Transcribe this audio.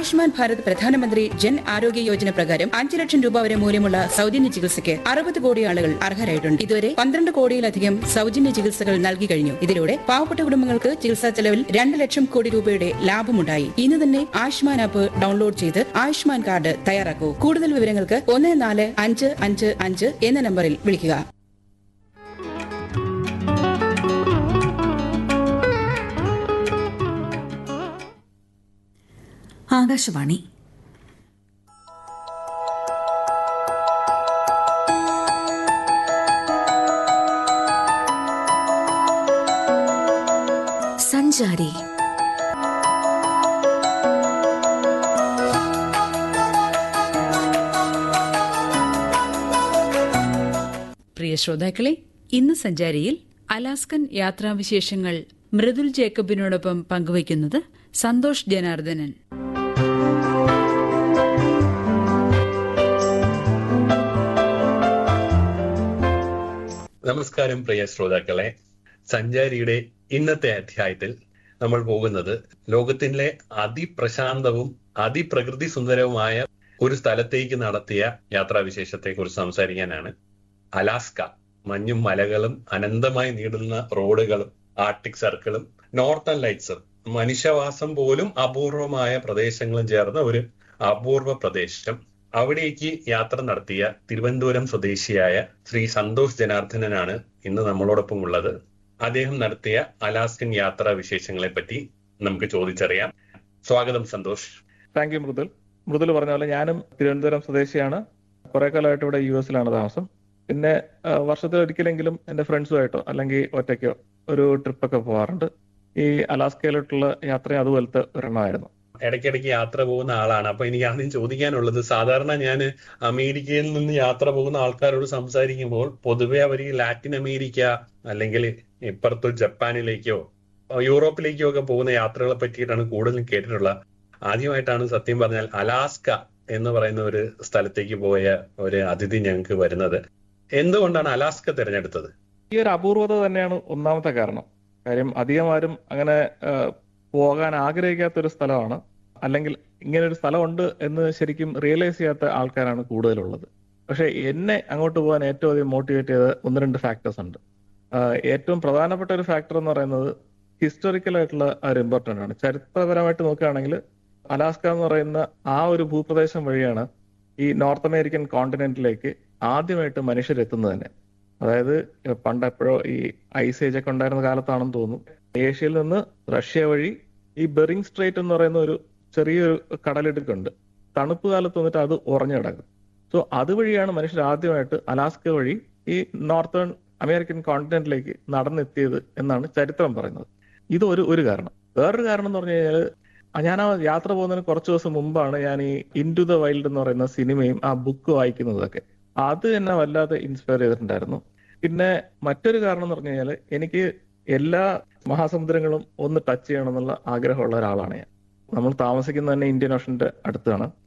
ആയുഷ്മാൻ ഭാരത് പ്രധാനമന്ത്രി ജൻ ആരോഗ്യ യോജന പ്രകാരം അഞ്ച് ലക്ഷം രൂപ വരെ മൂല്യമുള്ള സൗജന്യ ചികിത്സയ്ക്ക് അറുപത് കോടി ആളുകൾ അർഹരായിട്ടുണ്ട് ഇതുവരെ പന്ത്രണ്ട് കോടിയിലധികം സൗജന്യ ചികിത്സകൾ നൽകി കഴിഞ്ഞു ഇതിലൂടെ പാവപ്പെട്ട കുടുംബങ്ങൾക്ക് ചികിത്സാ ചെലവിൽ രണ്ട് ലക്ഷം കോടി രൂപയുടെ ലാഭമുണ്ടായി ഇന്ന് തന്നെ ആയുഷ്മാൻ ആപ്പ് ഡൗൺലോഡ് ചെയ്ത് ആയുഷ്മാൻ കാർഡ് തയ്യാറാക്കൂ കൂടുതൽ വിവരങ്ങൾക്ക് ഒന്ന് നാല് അഞ്ച് അഞ്ച് അഞ്ച് എന്ന നമ്പറിൽ വിളിക്കുക ആകാശവാണി സഞ്ചാരി പ്രിയ ശ്രോതാക്കളെ ഇന്ന് സഞ്ചാരിയിൽ അലാസ്കൻ യാത്രാവിശേഷങ്ങൾ മൃദുൽ ജേക്കബിനോടൊപ്പം പങ്കുവയ്ക്കുന്നത് സന്തോഷ് ജനാർദ്ദനൻ നമസ്കാരം പ്രിയ ശ്രോതാക്കളെ സഞ്ചാരിയുടെ ഇന്നത്തെ അധ്യായത്തിൽ നമ്മൾ പോകുന്നത് ലോകത്തിലെ അതിപ്രശാന്തവും അതിപ്രകൃതി സുന്ദരവുമായ ഒരു സ്ഥലത്തേക്ക് നടത്തിയ യാത്രാവിശേഷത്തെ കുറിച്ച് സംസാരിക്കാനാണ് അലാസ്ക മഞ്ഞും മലകളും അനന്തമായി നീളുന്ന റോഡുകളും ആർട്ടിക് സർക്കിളും നോർത്തേൺ ലൈറ്റ്സും മനുഷ്യവാസം പോലും അപൂർവമായ പ്രദേശങ്ങളും ചേർന്ന ഒരു അപൂർവ പ്രദേശം അവിടേക്ക് യാത്ര നടത്തിയ തിരുവനന്തപുരം സ്വദേശിയായ ശ്രീ സന്തോഷ് ജനാർദ്ദനനാണ് ഇന്ന് നമ്മളോടൊപ്പം ഉള്ളത് അദ്ദേഹം നടത്തിയ അലാസ്കൻ യാത്രാ വിശേഷങ്ങളെ പറ്റി നമുക്ക് ചോദിച്ചറിയാം സ്വാഗതം സന്തോഷ് താങ്ക് യു മൃദുൽ മൃദുൽ പറഞ്ഞ പോലെ ഞാനും തിരുവനന്തപുരം സ്വദേശിയാണ് കുറെ കാലമായിട്ട് ഇവിടെ യു എസിലാണ് താമസം പിന്നെ ആ, വർഷത്തിൽ ഒരിക്കലെങ്കിലും എന്റെ ഫ്രണ്ട്സുമായിട്ടോ അല്ലെങ്കിൽ ഒറ്റയ്ക്കോ ഒരു ട്രിപ്പൊക്കെ പോകാറുണ്ട് ഈ അലാസ്കയിലോട്ടുള്ള യാത്ര അതുപോലത്തെ ഒരെണ്ണമായിരുന്നു ഇടയ്ക്കിടയ്ക്ക് യാത്ര പോകുന്ന ആളാണ് അപ്പൊ എനിക്ക് ആദ്യം ചോദിക്കാനുള്ളത് സാധാരണ ഞാൻ അമേരിക്കയിൽ നിന്ന് യാത്ര പോകുന്ന ആൾക്കാരോട് സംസാരിക്കുമ്പോൾ പൊതുവെ അവർ ഈ ലാറ്റിൻ അമേരിക്ക അല്ലെങ്കിൽ ഇപ്പുറത്തോ ജപ്പാനിലേക്കോ യൂറോപ്പിലേക്കോ ഒക്കെ പോകുന്ന യാത്രകളെ പറ്റിയിട്ടാണ് കൂടുതലും കേട്ടിട്ടുള്ളത് ആദ്യമായിട്ടാണ് സത്യം പറഞ്ഞാൽ അലാസ്ക എന്ന് പറയുന്ന ഒരു സ്ഥലത്തേക്ക് പോയ ഒരു അതിഥി ഞങ്ങൾക്ക് വരുന്നത് എന്തുകൊണ്ടാണ് അലാസ്ക തിരഞ്ഞെടുത്തത് ഈ ഒരു അപൂർവത തന്നെയാണ് ഒന്നാമത്തെ കാരണം കാര്യം അധികം ആരും അങ്ങനെ ആ, പോകാൻ ആഗ്രഹിക്കാത്ത ഒരു സ്ഥലമാണ് അല്ലെങ്കിൽ ഇങ്ങനെ ഒരു സ്ഥലമുണ്ട് എന്ന് ശരിക്കും റിയലൈസ് ചെയ്യാത്ത ആൾക്കാരാണ് കൂടുതലുള്ളത് പക്ഷെ എന്നെ അങ്ങോട്ട് പോകാൻ ഏറ്റവും അധികം മോട്ടിവേറ്റ് ചെയ്ത ഒന്ന് രണ്ട് ഫാക്ടേഴ്സ് ഉണ്ട് ആ, ഏറ്റവും പ്രധാനപ്പെട്ട ഒരു ഫാക്ടർ എന്ന് പറയുന്നത് ഹിസ്റ്റോറിക്കൽ ആയിട്ടുള്ള ഒരു ഇമ്പോർട്ടൻ്റ് ആണ് ചരിത്രപരമായിട്ട് നോക്കുകയാണെങ്കിൽ അലാസ്ക എന്ന് പറയുന്ന ആ ഒരു ഭൂപ്രദേശം വഴിയാണ് ഈ നോർത്ത് അമേരിക്കൻ കോണ്ടിനെന്റിലേക്ക് ആദ്യമായിട്ട് മനുഷ്യരെത്തുന്നത് തന്നെ അതായത് പണ്ട് എപ്പോഴോ ഈ ഐസ് ഏജ് ഒക്കെ ഉണ്ടായിരുന്ന കാലത്താണെന്ന് തോന്നുന്നു ഏഷ്യയിൽ നിന്ന് റഷ്യ വഴി ഈ ബെറിങ് സ്ട്രേറ്റ് എന്ന് പറയുന്ന ഒരു ചെറിയൊരു കടലിടുക്കുണ്ട് തണുപ്പ് കാലത്ത് വന്നിട്ട് അത് ഉറഞ്ഞു കിടക്കും സോ അതുവഴിയാണ് മനുഷ്യർ ആദ്യമായിട്ട് അലാസ്ക വഴി ഈ നോർത്തേൺ അമേരിക്കൻ കോണ്ടിനെന്റിലേക്ക് നടന്നെത്തിയത് എന്നാണ് ചരിത്രം പറയുന്നത് ഇത് ഒരു ഒരു കാരണം വേറൊരു കാരണം എന്ന് പറഞ്ഞു കഴിഞ്ഞാൽ ഞാൻ ആ യാത്ര പോകുന്നതിന് കുറച്ച് ദിവസം മുമ്പാണ് ഞാൻ ഈ ഇൻ ടു ദ വൈൽഡ് എന്ന് പറയുന്ന സിനിമയും ആ ബുക്ക് വായിക്കുന്നതൊക്കെ അത് എന്നെ വല്ലാതെ ഇൻസ്പയർ ചെയ്തിട്ടുണ്ടായിരുന്നു പിന്നെ മറ്റൊരു കാരണം എന്ന് പറഞ്ഞു കഴിഞ്ഞാൽ എനിക്ക് എല്ലാ മഹാസമുദ്രങ്ങളും ഒന്ന് ടച്ച് ചെയ്യണം എന്നുള്ള ആഗ്രഹമുള്ള ഒരാളാണ് ഞാൻ നമ്മൾ താമസിക്കുന്ന തന്നെ ഇന്ത്യൻ ഓഷന്റെ അടുത്താണ്